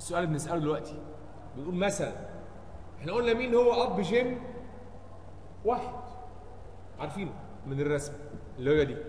السؤال اللي بنساله دلوقتي بنقول مثلا احنا قلنا مين هو اب جيم واحد عارفينه من الرسم اللي هي دي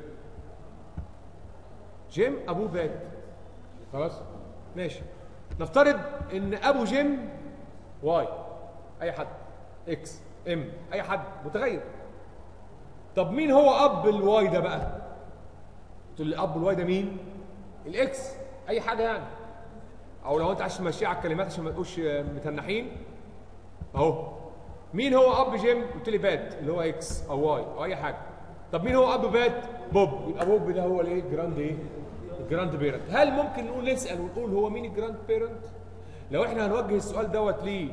جيم ابوه بات خلاص ماشي نفترض ان ابو جيم واي اي حد اكس ام اي حد متغير طب مين هو اب الواي ده بقى تقول لي اب الواي ده مين الاكس اي حاجه يعني او لو انت عايز تمشيها على الكلمات عشان ما تبقوش متنحين اهو مين هو اب جيم قلت لي بات اللي هو اكس او واي او اي حاجه طب مين هو اب بات بوب يبقى بوب ده هو الايه جراند ايه الجراند بيرنت هل ممكن نقول نسال ونقول هو مين الجراند بيرنت لو احنا هنوجه السؤال دوت ليه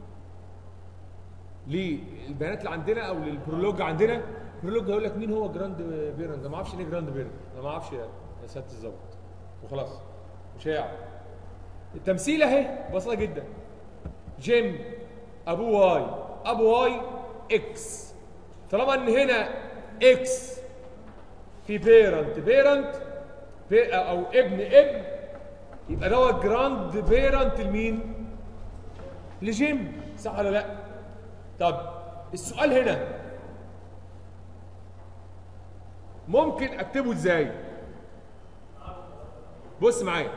للبيانات اللي عندنا او للبرولوج عندنا البرولوج هيقول لك مين هو جراند بيرنت انا ما اعرفش ايه جراند بيرنت انا ما اعرفش يا يا سياده الظابط وخلاص مش هيعرف التمثيل اهي بسيطه جدا جيم ابو واي ابو واي اكس طالما ان هنا اكس في بيرنت بيرنت بي او ابن ابن يبقى دوت جراند بيرنت لمين؟ لجيم صح ولا لا؟ طب السؤال هنا ممكن اكتبه ازاي؟ بص معايا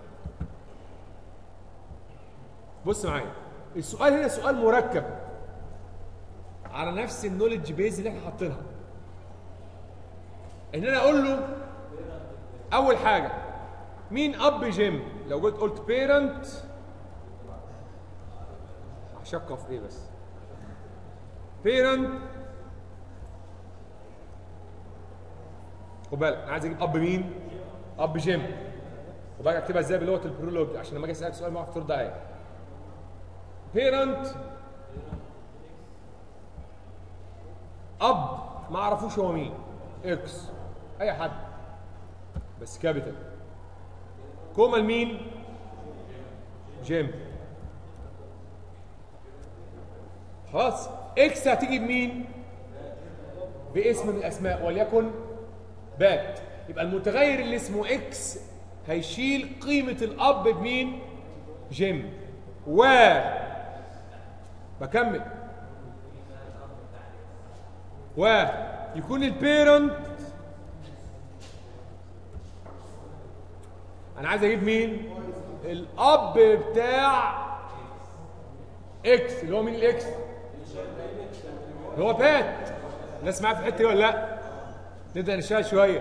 بص معايا السؤال هنا سؤال مركب على نفس النولج بيز اللي احنا حاطينها ان انا اقول له اول حاجه مين اب جيم لو جيت قلت بيرنت هشقه في ايه بس بيرنت خد بالك انا عايز اجيب اب مين اب جيم وبقى اكتبها ازاي بلغه البرولوج عشان لما اجي اسالك سؤال ما اعرف ترد عليا بيرنت اب ما اعرفوش هو مين اكس اي حد بس كابيتال كوما لمين جيم خلاص اكس هتيجي بمين باسم من الاسماء وليكن بات يبقى المتغير اللي اسمه اكس هيشيل قيمة الاب بمين جيم و بكمل ويكون البيرنت انا عايز اجيب مين الاب بتاع اكس اللي هو مين الاكس اللي هو بات الناس معايا في الحته دي ولا لا نبدا نشتغل شويه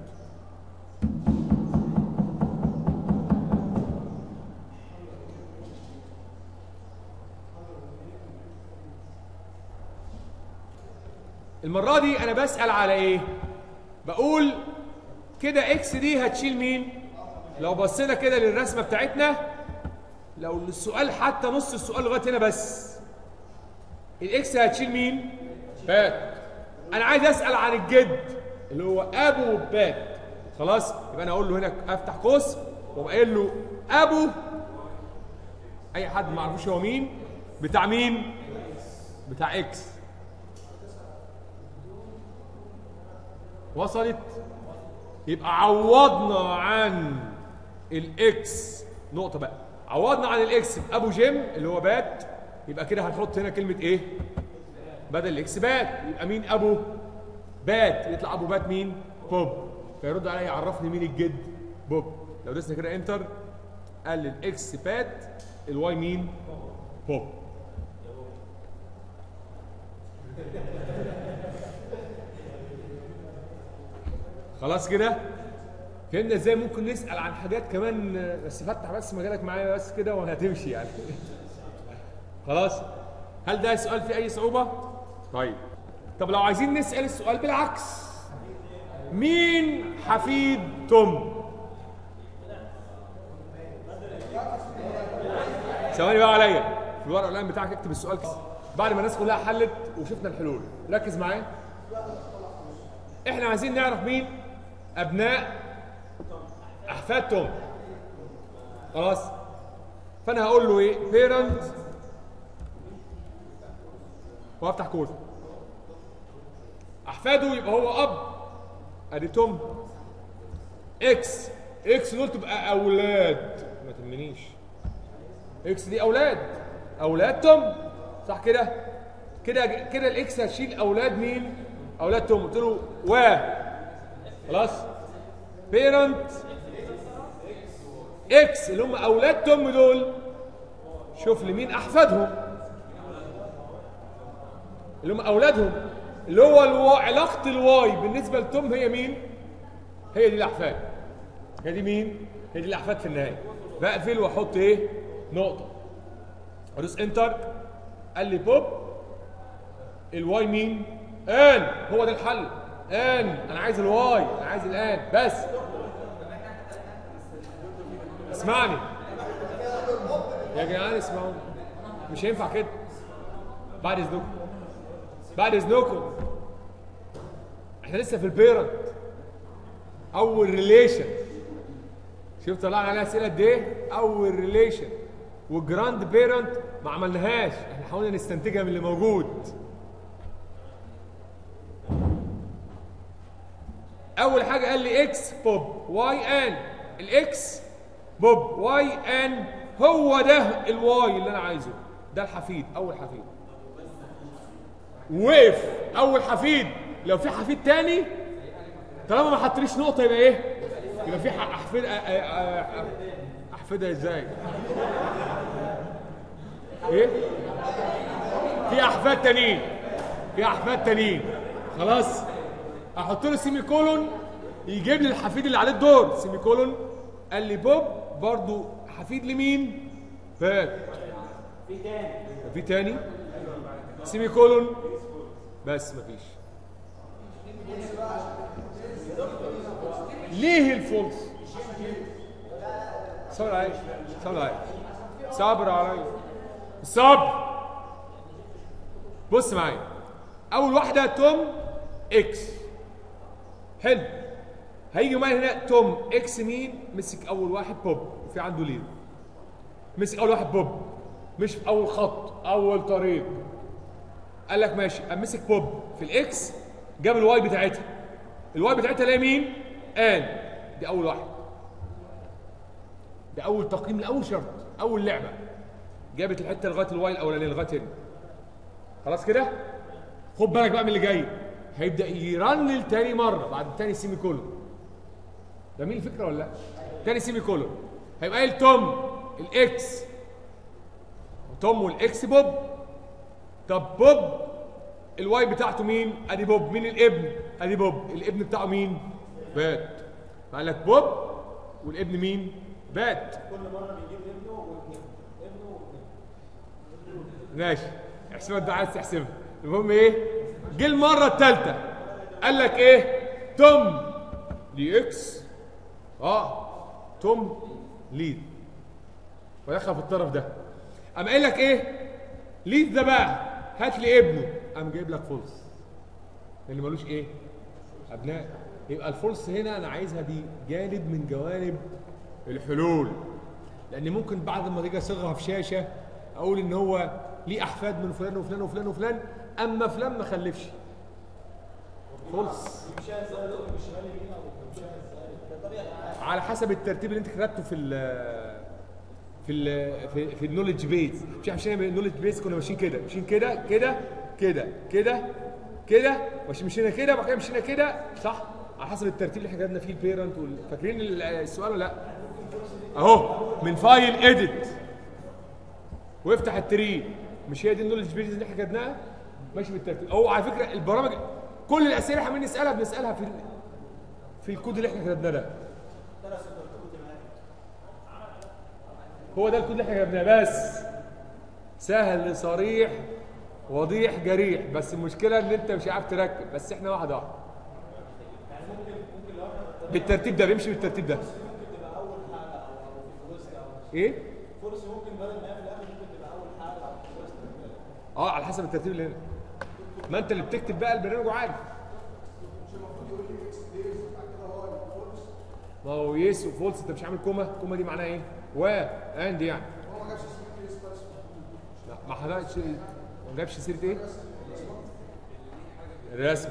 المرة دي أنا بسأل على إيه؟ بقول كده إكس دي هتشيل مين؟ لو بصينا كده للرسمة بتاعتنا لو السؤال حتى نص السؤال لغاية هنا بس الإكس هتشيل مين؟ بات أنا عايز أسأل عن الجد اللي هو أبو بات خلاص؟ يبقى أنا أقول له هنا أفتح قوس وأقوم قايل له أبو أي حد ما يعرفوش هو مين؟ بتاع مين؟ بتاع إكس وصلت يبقى عوضنا عن الاكس نقطه بقى عوضنا عن الاكس بابو جيم اللي هو بات يبقى كده هنحط هنا كلمه ايه بدل الاكس بات يبقى مين ابو بات يطلع ابو بات مين بوب فيرد عليا يعرفني مين الجد بوب لو دسنا كده انتر قال الاكس بات الواي مين بوب خلاص كده فهمنا ازاي ممكن نسال عن حاجات كمان بس فتح بس مجالك معايا بس كده وهتمشي يعني خلاص هل ده سؤال فيه اي صعوبه طيب طب لو عايزين نسال السؤال بالعكس مين حفيد توم ثواني بقى عليا في الورقه القلم بتاعك اكتب السؤال كده بعد ما الناس كلها حلت وشفنا الحلول ركز معايا احنا عايزين نعرف مين ابناء احفاد توم خلاص فانا هقول له ايه بيرنت وافتح قوس احفاده يبقى هو اب ادي توم اكس اكس دول تبقى اولاد ما تهمنيش اكس دي اولاد اولاد توم صح كده كده كده الاكس هتشيل اولاد مين اولاد توم قلت له و خلاص بيرنت اكس اللي هم اولاد توم دول شوف لي مين احفادهم اللي هم اولادهم اللي هو الوا... علاقه الواي بالنسبه لتوم هي مين هي دي الاحفاد هي دي مين هي دي الاحفاد في النهايه بقفل واحط ايه نقطه ادوس انتر قال لي بوب الواي مين ان هو ده الحل ان انا عايز الواي انا عايز الان بس اسمعني يا جدعان اسمعوا مش هينفع كده بعد اذنكم بعد اذنكم احنا لسه في البيرنت اول ريليشن شوف طلعنا عليها اسئله قد ايه اول ريليشن والجراند بيرنت ما عملناهاش احنا حاولنا نستنتجها من اللي موجود اول حاجه قال لي اكس بوب واي ان الاكس بوب واي ان هو ده الواي اللي انا عايزه ده الحفيد اول حفيد وقف اول حفيد لو في حفيد تاني طالما ما حطليش نقطه يبقى ايه يبقى في ح- احفاد أ- أ- أ- احفدها ازاي ايه في احفاد تانيين في احفاد تانيين خلاص احط له سيمي كولون يجيب لي الحفيد اللي عليه الدور سيمي كولون قال لي بوب برضو حفيد لمين فات في تاني في تاني سيمي كولون بس مفيش ليه الفولس صبر علي صبر علي صبر علي صبر بص معايا اول واحده توم اكس حلو هيجي معايا هنا توم اكس مين مسك اول واحد بوب في عنده ليه مسك اول واحد بوب مش في اول خط اول طريق قال لك ماشي قام مسك بوب في الاكس جاب الواي بتاعتها الواي بتاعتها اللي هي مين ان دي اول واحد ده اول تقييم لاول شرط اول لعبه جابت الحته لغايه الواي الاولانيه لغايه هنا خلاص كده خد بالك بقى من اللي جاي هيبدا يرنل تاني مره بعد تاني سيمي كولون ده مين الفكره ولا لا تاني سيمي كولون هيبقى قايل توم الاكس توم والاكس بوب طب بوب الواي بتاعته مين ادي بوب مين الابن ادي بوب الابن بتاعه مين بات قال لك بوب والابن مين بات ماشي احسبها انت عايز تحسبها المهم ايه جه المره الثالثه قال لك ايه توم دي اكس اه توم ليد ودخل في الطرف ده قام قايل لك ايه ليد ده بقى هات لي ابنه قام جايب لك فولس اللي ملوش ايه ابناء يبقى الفولس هنا انا عايزها دي جانب من جوانب الحلول لان ممكن بعد ما تيجي اصيغها في شاشه اقول ان هو ليه احفاد من فلان وفلان وفلان وفلان اما فلان ما خلفش فولس على حسب الترتيب اللي انت كتبته في ال في ال في, في النولج بيز مش احنا مشينا بالنولج بيز كنا ماشيين كده ماشيين كده كده كده كده كده ماشيين مشينا كده وبعد كده مشينا كده صح على حسب الترتيب اللي احنا كتبنا فيه البيرنت وال... فاكرين ال- السؤال ولا لا اهو من فايل اديت وافتح التري مش هي دي النولج بيز اللي احنا كتبناها ماشي بالترتيب هو على فكره البرامج كل الاسئله اللي احنا عمالين نسالها بنسالها في ال... في الكود اللي احنا كتبناه ده هو ده الكود اللي احنا كتبناه بس سهل صريح وضيح جريح بس المشكله ان انت مش عارف تركب بس احنا واحده واحده بالترتيب ده بيمشي بالترتيب ده ايه فرصه ممكن بدل ما يعمل الاخر ممكن تبقى اول حاجه او في الوسط كده. اه على حسب الترتيب اللي هنا ما انت اللي بتكتب بقى البرنامج وعارف ما هو يس وفولس انت مش عامل كوما كوما دي معناها ايه و اند يعني لا ما حضرتش ما جابش سيره ايه الرسم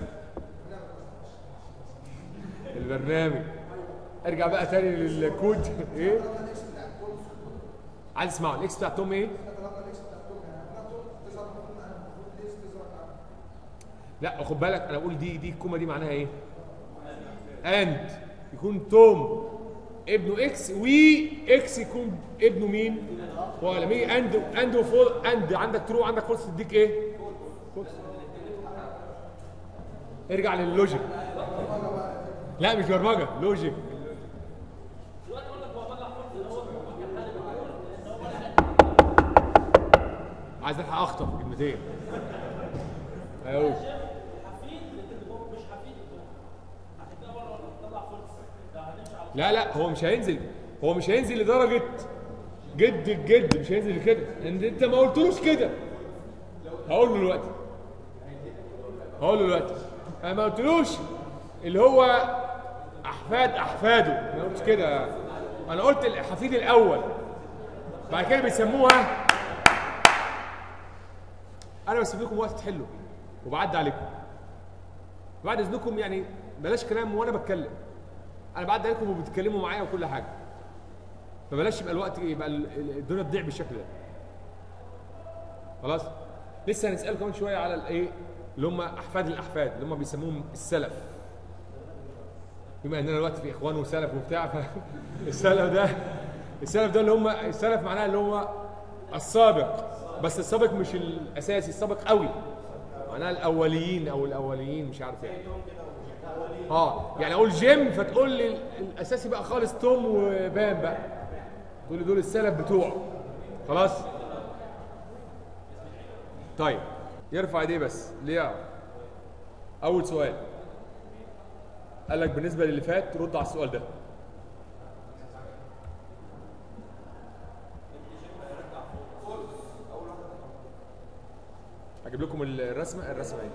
البرنامج ارجع بقى تاني للكود ايه عايز اسمعه الاكس بتاع توم ايه لا خد بالك انا بقول دي دي الكومه دي معناها ايه اند يكون توم ابنه اكس وي اكس يكون ابنه مين ولا مين اند اند وفول اند عندك ترو عندك فولس تديك ايه فولس. ارجع لللوجيك لا مش برمجه لوجيك عايز الحق اخطف كلمتين ايوه لا لا هو مش هينزل هو مش هينزل لدرجه جد الجد مش هينزل لكده ان انت ما قلتلوش كده هقول له دلوقتي هقول له دلوقتي انا ما قلتلوش اللي هو احفاد احفاده ما قلتش كده انا قلت الحفيد الاول بعد كده بيسموها انا بسيب لكم وقت تحلوا وبعدي عليكم بعد اذنكم يعني بلاش كلام وانا بتكلم انا بعدي عليكم وبتتكلموا معايا وكل حاجه فبلاش يبقى الوقت يبقى ال- ال- الدنيا تضيع بالشكل ده خلاص لسه هنسال كمان شويه على الايه اللي هم احفاد الاحفاد اللي هم بيسموهم السلف بما اننا دلوقتي في اخوان وسلف وبتاع فالسلف ده السلف ده اللي هم السلف معناه اللي هو السابق بس السابق مش الاساسي السابق قوي معناها الاوليين او الاوليين مش عارف ايه اه يعني اقول جيم فتقول لي الاساسي بقى خالص توم وبام بقى تقول لي دول السلف بتوعه خلاص طيب يرفع ايديه بس ليه يعرف اول سؤال قال لك بالنسبه للي فات رد على السؤال ده هجيب لكم الرسمه الرسمه ايه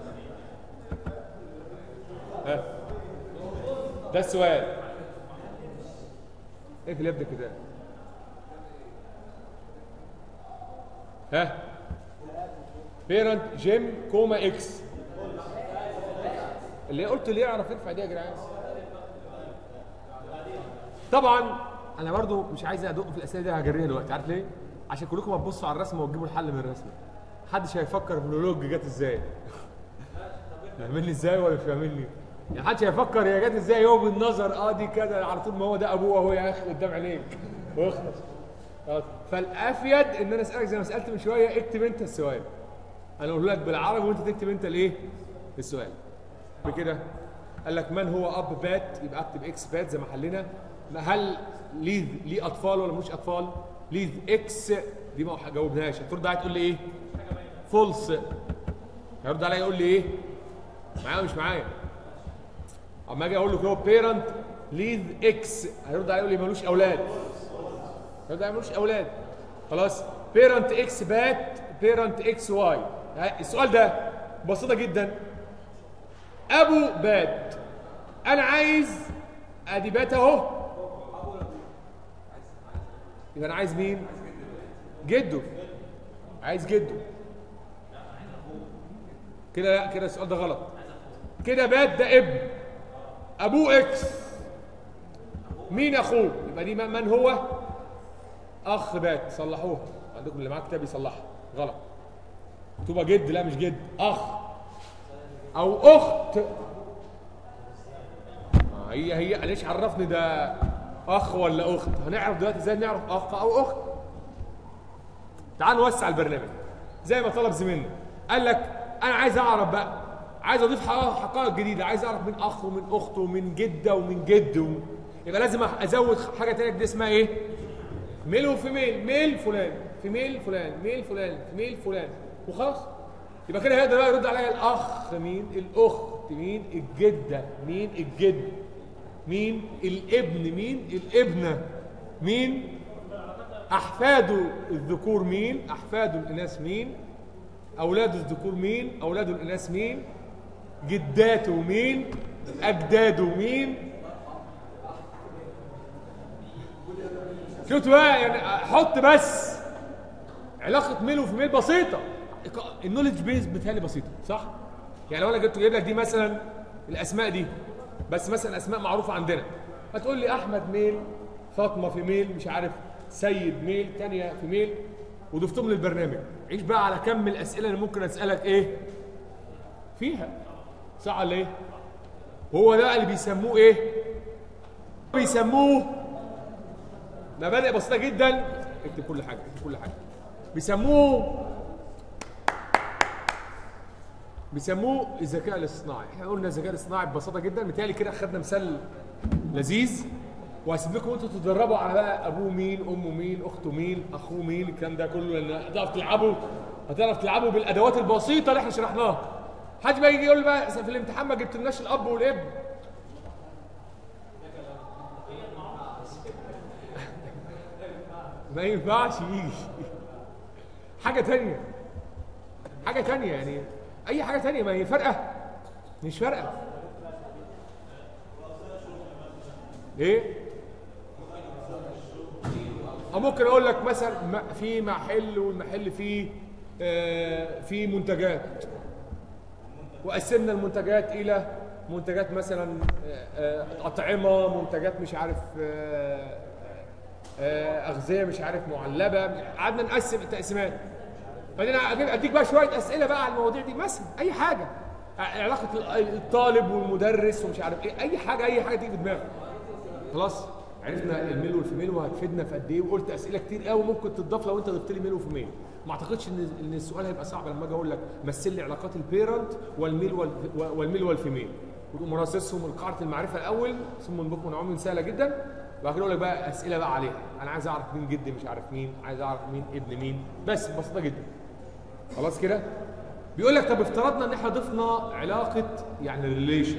ها ده السؤال ايه في اليد كده ها بيرنت جيم كوما اكس اللي قلت اللي يعرف يرفع دي يا جدعان طبعا انا برضو مش عايز ادق في الاسئله دي هجريها دلوقتي عارف ليه عشان كلكم هتبصوا على الرسمه وتجيبوا الحل من الرسمه محدش هيفكر في الولوج جت ازاي فاهمني ازاي ولا مش فاهمني يعني محدش هيفكر هي جت ازاي هو بالنظر اه دي كده على طول ما هو ده ابوه اهو يا اخي قدام عينيك واخلص خلاص. فالافيد ان انا اسالك زي ما سالت من شويه اكتب انت السؤال انا اقول لك بالعربي وانت تكتب انت الايه السؤال بكده قال لك من هو اب بات يبقى اكتب اكس بات زي ما حلينا هل ليه ليه اطفال ولا مش اطفال ليه اكس دي ما جاوبناهاش هترد عليا تقول لي ايه فولس هيرد عليا يقول لي ايه معايا ولا مش معايا اما اجي اقول له هو بيرنت ليز اكس هيرد عليا يقول لي ملوش اولاد هيرد عليا ملوش اولاد خلاص بيرنت اكس بات بيرنت اكس واي السؤال ده بسيطه جدا ابو بات انا عايز ادي بات اهو يبقى انا عايز مين جده عايز جده كده لا كده السؤال ده غلط كده بات ده ابن ابوه اكس مين اخوه يبقى دي من هو اخ بات صلحوها عندكم اللي معاه كتاب يصلحها غلط مكتوبه جد لا مش جد اخ او اخت آه هي هي ليش عرفني ده اخ ولا اخت هنعرف دلوقتي ازاي نعرف اخ او اخت تعال نوسع البرنامج زي ما طلب زميلنا قال لك انا عايز اعرف بقى عايز اضيف حقائق حقائق جديده عايز اعرف من اخ ومن اخت ومن جده ومن جد و... يبقى لازم ازود حاجه ثانيه دي اسمها ايه ميل وفيميل ميل فلان فيميل فلان ميل فلان فيميل فلان وخلاص يبقى كده هيقدر بقى يرد عليا الاخ مين الاخت مين الجده مين الجد مين الابن مين الابنه مين احفاده الذكور مين احفاده الاناث مين اولاده الذكور مين اولاده الاناث مين جداته مين اجداده مين شفتوا بقى يعني حط بس علاقه ميل وفيميل بسيطه النولج بيز بتهيألي بسيطه صح؟ يعني لو انا جبت جايب لك دي مثلا الاسماء دي بس مثلا اسماء معروفه عندنا هتقول لي احمد ميل فاطمه في ميل مش عارف سيد ميل تانية في ميل وضفتهم للبرنامج عيش بقى على كم الاسئله اللي ممكن اسالك ايه فيها صح ولا ايه هو ده اللي بيسموه ايه بيسموه مبادئ بسيطه جدا اكتب كل حاجه اكتب كل حاجه بيسموه بيسموه الذكاء الاصطناعي احنا قلنا الذكاء الاصطناعي ببساطه جدا متهيألي كده خدنا مثال لذيذ وهسيب لكم انتوا تتدربوا على بقى ابوه مين امه مين اخته مين اخوه مين الكلام ده كله لان هتعرف تلعبوا هتعرف تلعبوا بالادوات البسيطه اللي احنا شرحناها حد بقى يجي يقول لي بقى في الامتحان ما جبتلناش الاب والابن ما ينفعش يجي حاجه تانية حاجه تانية يعني اي حاجه تانية ما هي فارقه مش فارقه ايه أو ممكن اقول لك مثلا م- في محل والمحل فيه آه، فيه منتجات وقسمنا المنتجات الى منتجات مثلا آه، آه، اطعمه منتجات مش عارف آه، آه، اغذيه مش عارف معلبه قعدنا نقسم التقسيمات بعدين أجيب- اديك بقى شويه اسئله بقى على المواضيع دي مثلا اي حاجه ع- علاقه ال- الطالب والمدرس ومش عارف ايه اي حاجه اي حاجه تيجي في دماغك خلاص عرفنا الميل والفيميل وهتفيدنا في قد ايه وقلت اسئله كتير قوي ممكن تضاف لو انت ضفت لي ميل وفيميل ما اعتقدش ان ان السؤال هيبقى صعب لما اجي اقول لك مثل لي علاقات البيرنت والميل والف- والميل والفيميل وتقوم مرصصهم من قاعده المعرفه الاول ثم من بكم نعوم سهله جدا وبعد كده اقول لك بقى اسئله بقى عليها انا عايز اعرف مين جدي مش عارف مين عايز اعرف مين ابن مين بس ببساطه جدا خلاص كده بيقول لك طب افترضنا ان احنا ضفنا علاقه يعني ريليشن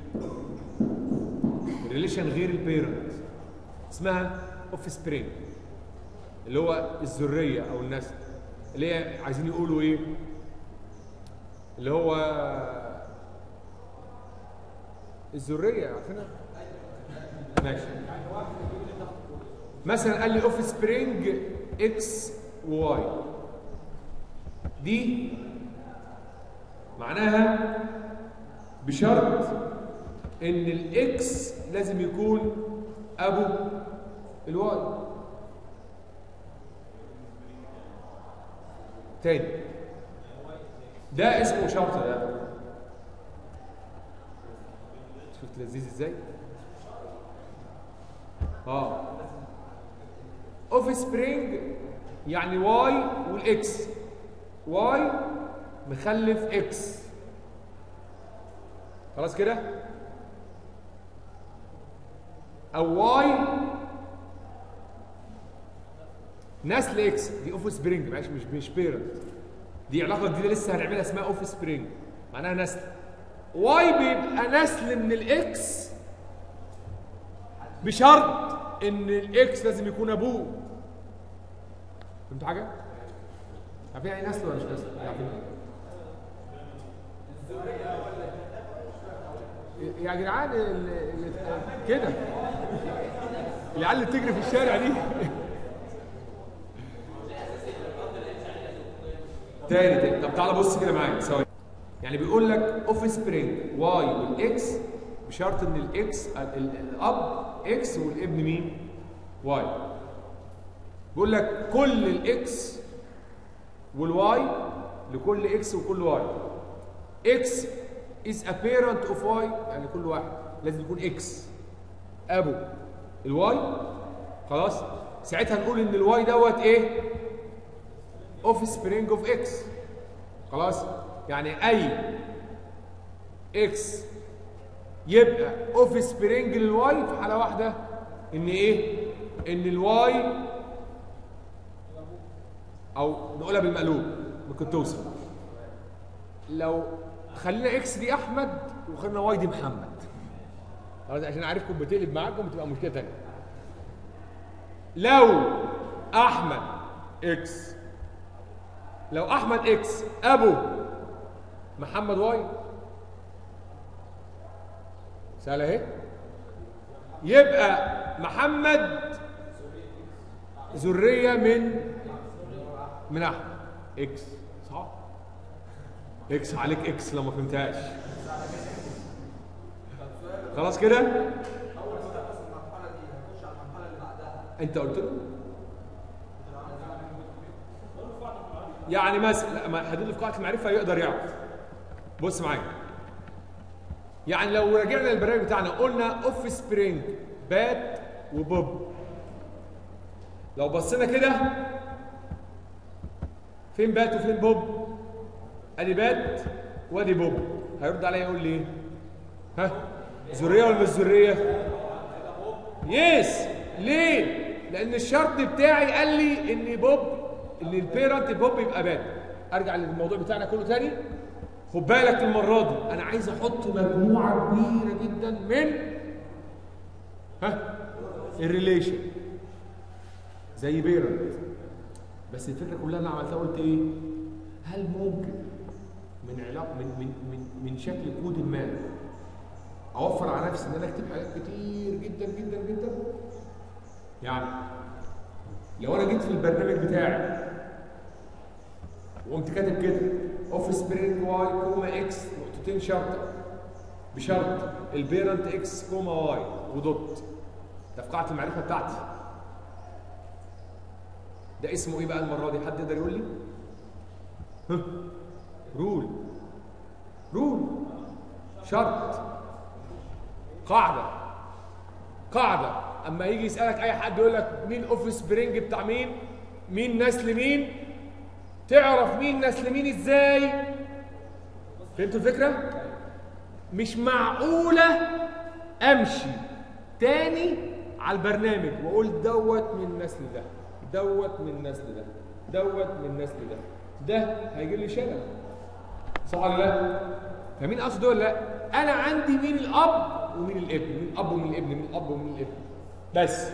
ريليشن غير البيرنت اسمها اوف سبرينج اللي هو الذريه او النسل اللي هي عايزين يقولوا ايه اللي هو الذريه عارفينها ماشي مثلا قال لي اوف سبرينج اكس وواي دي معناها بشرط ان الاكس لازم يكون ابو الواي تاني ده اسمه شرط ده شفت لذيذ ازاي اه اوف سبرينج يعني واي والاكس واي مخلف اكس خلاص كده او واي نسل اكس دي اوف سبرينج معلش مش مش بيرنت دي علاقه جديده لسه هنعملها اسمها اوف سبرينج معناها نسل واي بيبقى نسل من الاكس بشرط ان الاكس لازم يكون ابوه فهمت حاجه؟ عارفين يعني نسل ولا مش نسل؟ عارفين يا جدعان ال- ال- كده العيال اللي بتجري في الشارع دي تاني تاني طب تعالى بص كده معايا ثواني يعني بيقول لك اوف سبرينج واي والاكس بشرط ان الاكس ال- ال- الاب اكس والابن مين؟ واي بيقول لك كل الاكس والواي لكل اكس وكل واي اكس is a parent of y يعني كل واحد لازم يكون اكس ابو الواي خلاص ساعتها نقول ان الواي دوت ايه اوف سبرينج اوف اكس خلاص يعني اي اكس يبقى اوف سبرينج للواي في حاله واحده ان ايه ان الواي او نقولها بالمقلوب ممكن توصل لو خلينا اكس دي احمد وخلينا واي دي محمد خلاص عشان عارفكم بتقلب معاكم بتبقى مشكله تانية لو احمد اكس لو احمد اكس ابو محمد واي سهله اهي يبقى محمد ذريه من من احمد اكس صح اكس عليك اكس لو ما فهمتهاش خلاص كده اول ما تخلص المرحله دي هنخش على المرحله اللي بعدها انت قلت له يعني مثلا لا ما حدود في قاعده المعرفه يقدر يعرف بص معايا يعني لو رجعنا للبرنامج بتاعنا قلنا اوف سبرينج بات وبوب لو بصينا كده فين بات وفين بوب ادي بات وادي بوب هيرد عليا يقول لي ايه ها ذريه ولا مش ذريه يس ليه لان الشرط بتاعي قال لي ان بوب ان البيرنت بوب يبقى بات ارجع للموضوع بتاعنا كله تاني خد بالك المره دي انا عايز احط مجموعه كبيره جدا من ها الريليشن زي بيرنت بس الفكره كلها اللي عملتها قلت ايه هل ممكن من علاقه من من من من شكل كود ما اوفر على نفسي ان انا اكتب حاجات كتير جدا جدا جدا يعني لو انا جيت في البرنامج بتاعي وقمت كاتب كده اوف سبرينج واي كوما اكس نقطتين شرطه بشرط البيرنت اكس كوما واي ودوت ده في قاعده المعرفه بتاعتي ده اسمه ايه بقى المره دي حد يقدر يقول لي ها رول رول شرط قاعده قاعده اما يجي يسالك اي حد يقول لك مين اوف سبرينج بتاع مين مين نسل مين تعرف مين نسل مين ازاي فهمتوا الفكره مش معقوله امشي تاني على البرنامج واقول دوت من النسل ده دوت من النسل ده دوت من النسل ده ده هيجي لي شلل صح ولا لا فمين قصد ولا لا انا عندي مين الاب ومين الابن مين الاب ومين الابن مين الاب ومين الابن بس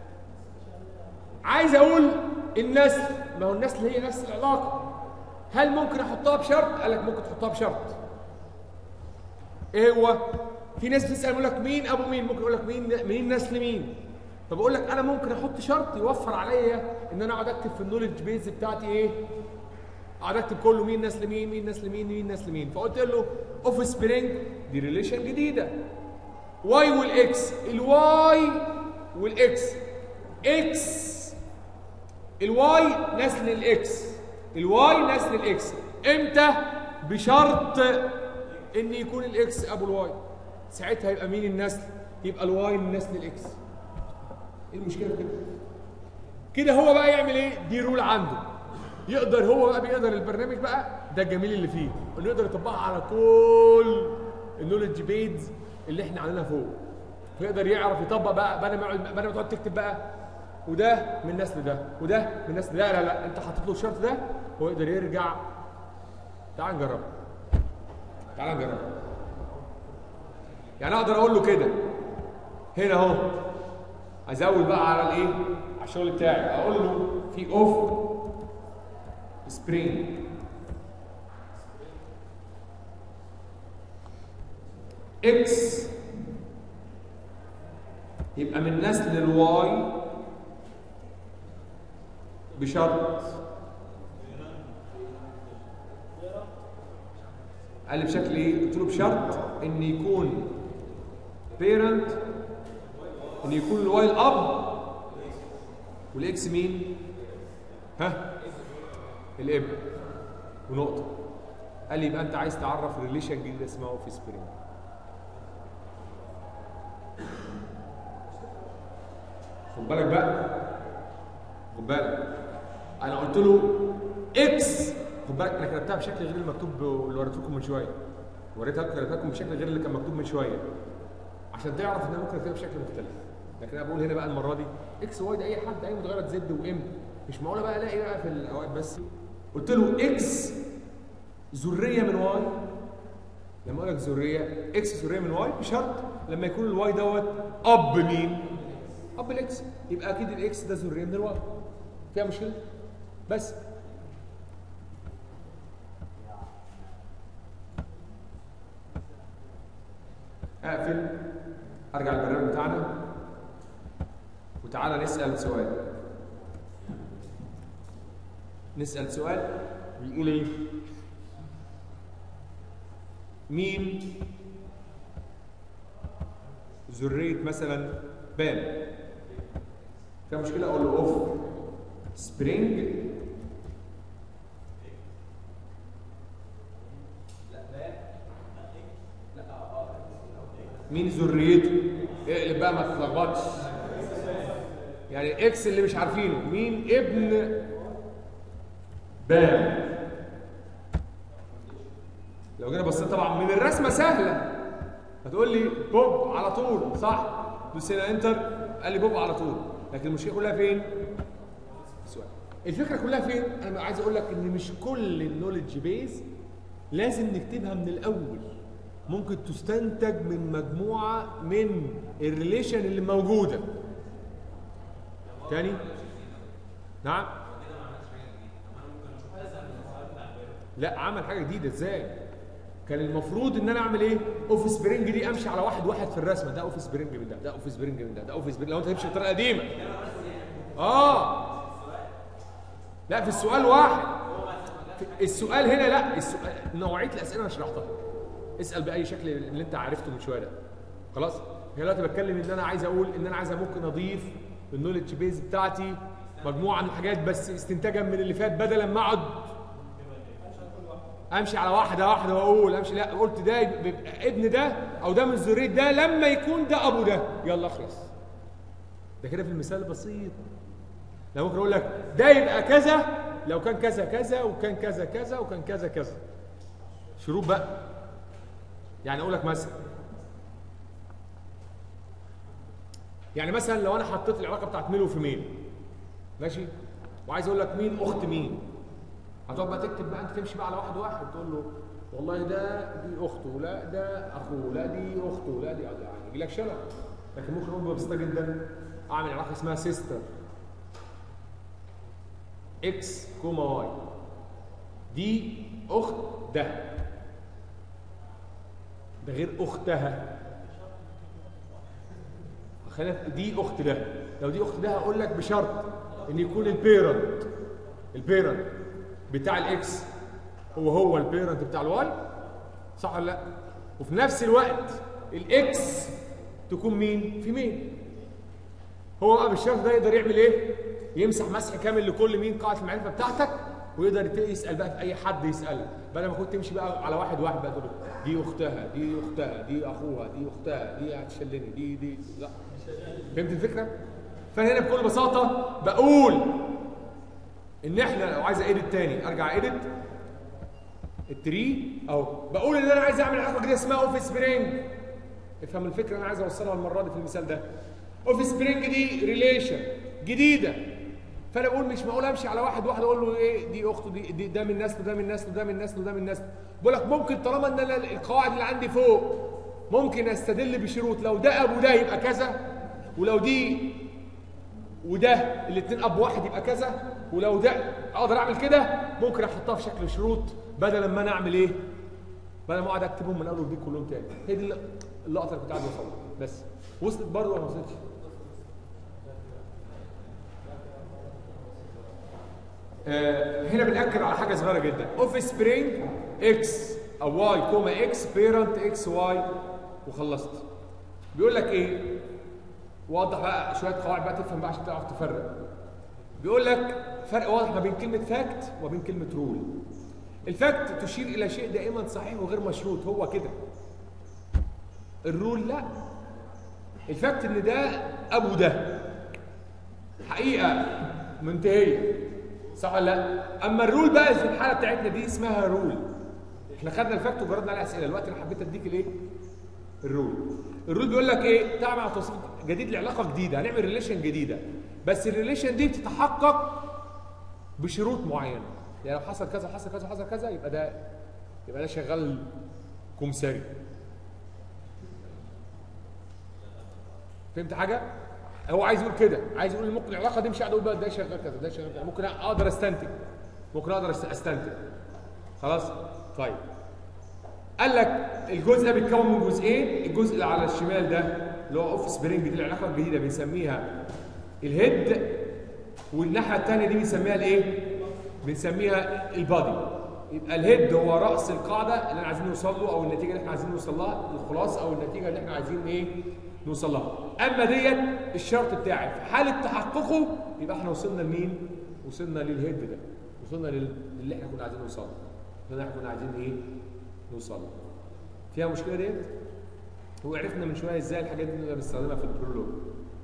عايز اقول النسل ما هو النسل هي نفس العلاقه هل ممكن احطها بشرط قال لك ممكن تحطها بشرط ايه هو في ناس بتسال يقول لك مين ابو مين ممكن يقول لك مين مين نسل مين فبقول لك انا ممكن احط شرط يوفر عليا ان انا اقعد اكتب في النولج بيز بتاعتي ايه اقعد اكتب كله مين نسل مين مين نسل مين مين نسل مين فقلت له اوف سبرينج دي ريليشن جديده واي والاكس الواي والاكس اكس الواي نسل الاكس الواي نسل الاكس امتى بشرط ان يكون الاكس ابو الواي ساعتها يبقى مين النسل يبقى الواي من نسل الاكس ايه المشكله في كده كده هو بقى يعمل ايه دي رول عنده يقدر هو بقى بيقدر البرنامج بقى ده الجميل اللي فيه انه يقدر يطبقها على كل النولج بيدز اللي احنا عاملينها فوق فيقدر يعرف يطبق بقى بدل ما يقعد بدل ما تقعد تكتب بقى وده من نسل ده وده من نسل ده لا لا انت حاطط له الشرط ده هو يقدر يرجع تعال نجرب تعال نجرب يعني اقدر اقول له كده هنا اهو ازود بقى على الايه على الشغل بتاعي اقول له في اوف سبرينج اكس يبقى من نسل الواي بشرط قال لي بشكل ايه؟ قلت له بشرط ان يكون بيرنت ان يكون الواي الاب والاكس مين؟ ها؟ الابن ونقطة قال لي يبقى انت عايز تعرف ريليشن جديد اسمها اوف سبرينج خد بالك بقى خد بالك انا قلت له اكس خد بالك انا كتبتها بشكل غير المكتوب اللي وريته لكم من شويه وريتها كتبتها لكم بشكل غير اللي كان مكتوب من شويه عشان تعرف ان انا ممكن اكتبها بشكل مختلف لكن انا بقول هنا بقى المره دي اكس واي ده اي حد اي متغيرات زد وام مش معقوله بقى الاقي بقى في الاوقات بس قلت له اكس ذريه من واي لما اقول لك ذريه اكس ذريه من واي بشرط لما يكون الواي دوت اب مين؟ اب الاكس يبقى اكيد الاكس ده ذريه من الواي فيها مشكله بس اقفل ارجع البرنامج بتاعنا وتعالى نسال سؤال نسال سؤال بيقول ايه مين ذريه مثلا بام فيها مشكله اقول له اوف سبرينج مين ذريته اقلب بقى ما تتلخبطش يعني اكس اللي مش عارفينه مين ابن بام لو جينا بصيت طبعا من الرسمه سهله هتقول لي بوب على طول صح دوس هنا انتر قال لي بوب على طول لكن المشكله كلها فين السؤال الفكره كلها فين انا عايز اقول لك ان مش كل النولج بيز لازم نكتبها من الاول ممكن تستنتج من مجموعه من الريليشن اللي موجوده تاني نعم لا عمل حاجه جديده ازاي كان المفروض ان انا اعمل ايه اوف سبرينج دي امشي على واحد واحد في الرسمه ده اوف سبرينج من ده ده اوف سبرينج من ده ده اوف سبرينج لو انت تمشي بالطريقه القديمه اه لا في السؤال واحد في السؤال هنا لا السؤال نوعيه الاسئله انا شرحتها اسال باي شكل اللي انت عرفته من شويه ده خلاص هنا دلوقتي بتكلم ان انا عايز اقول ان انا عايز ممكن اضيف النولج بيز بتاعتي مجموعه من الحاجات بس استنتاجا من اللي فات بدلا ما اقعد امشي على واحده واحده واقول امشي لا قلت ده بيبقى ابن ده او ده من ذريه ده لما يكون ده ابو ده يلا اخلص ده كده في المثال البسيط لو ممكن اقول لك ده يبقى كذا لو كان كذا كذا وكان كذا كذا وكان كذا كذا شروط بقى يعني اقول لك مثلا يعني مثلا لو انا حطيت العلاقه بتاعت ميل وفيميل ماشي وعايز اقول لك مين اخت مين هتقعد بقى تكتب بقى انت تمشي بقى على واحد واحد تقول له والله ده دي اخته لا ده اخوه لا دي اخته لا دي يعني يجي لك شلل لكن ممكن اقول ببساطه جدا اعمل علاقه اسمها سيستر اكس كوما واي دي اخت ده ده غير اختها خلينا دي اخت ده لو دي اخت ده هقول لك بشرط ان يكون البيرنت البيرنت بتاع الاكس هو هو البيرنت بتاع الواي صح ولا لا وفي نفس الوقت الاكس تكون مين في مين هو بقى بالشرط ده يقدر يعمل ايه يمسح مسح كامل لكل مين قاعده المعرفه بتاعتك ويقدر يسال بقى في اي حد يساله بدل ما كنت تمشي بقى على واحد واحد بقى تقول له دي اختها دي اختها دي اخوها دي اختها دي هتشلني دي دي لا فهمت الفكره فانا هنا بكل بساطه بقول ان احنا لو عايز ايديت تاني ارجع ايديت التري اهو بقول ان انا عايز اعمل علاقه جديده اسمها اوف سبرينج افهم الفكره اللي انا عايز اوصلها المره دي في المثال ده اوف سبرينج دي ريليشن جديده فانا بقول مش معقول امشي على واحد واحد اقول له ايه دي اخته دي, دي ده من نسله ده من نسله ده من نسله ده من نسله بقول لك ممكن طالما ان انا القواعد اللي عندي فوق ممكن استدل بشروط لو ده ابو ده يبقى كذا ولو دي وده الاثنين اب واحد يبقى كذا ولو ده اقدر اعمل كده ممكن احطها في شكل شروط بدل ما انا اعمل ايه بدل ما اقعد اكتبهم من اول وجديد كلهم تاني هي دي اللقطه اللي كنت عايز اوصلها بس وصلت برضه ولا ما وصلتش آه هنا بنأكد على حاجه صغيره جدا اوف سبرينج اكس او واي كوما اكس بيرنت اكس واي وخلصت بيقول لك ايه وضح بقى شويه قواعد بقى تفهم بقى عشان تعرف تفرق بيقول لك فرق واضح ما بين كلمه فاكت وبين كلمه رول الفاكت تشير الى شيء دائما صحيح وغير مشروط هو كده الرول لا الفاكت ان ده ابو ده حقيقه منتهيه صح ولا لا اما الرول بقى في الحاله بتاعتنا دي اسمها رول احنا خدنا الفاكت وجردنا عليه اسئله دلوقتي انا حبيت اديك الايه الرول الرول بيقول لك ايه تعمل توصيف جديد لعلاقه جديده هنعمل ريليشن جديده بس الريليشن دي بتتحقق بشروط معينه يعني لو حصل كذا حصل كذا حصل كذا يبقى ده يبقى ده شغال كمساري فهمت حاجه هو عايز يقول كده عايز يقول ممكن العلاقه دي مش قاعد اقول بقى ده شغال كذا ده شغال كذا ممكن اقدر استنتج ممكن اقدر استنتج خلاص طيب قال لك الجزء ده بيتكون من جزئين الجزء اللي على الشمال ده اللي هو اوف سبرينج دي العلاقه الجديده بنسميها الهيد والناحيه الثانيه دي بنسميها الايه بنسميها البادي يبقى الهيد هو راس القاعده اللي احنا عايزين نوصل له او النتيجه اللي احنا عايزين نوصل لها الخلاصه او النتيجه اللي احنا عايزين ايه نوصل لها اما ديت الشرط بتاعي في حاله تحققه يبقى احنا وصلنا لمين وصلنا للهيد ده وصلنا لل- للي احنا كنا عايزين نوصل له اللي احنا كنا عايزين ايه نوصل له فيها مشكله ديت وعرفنا من شويه ازاي الحاجات دي نقدر نستخدمها في البرولوج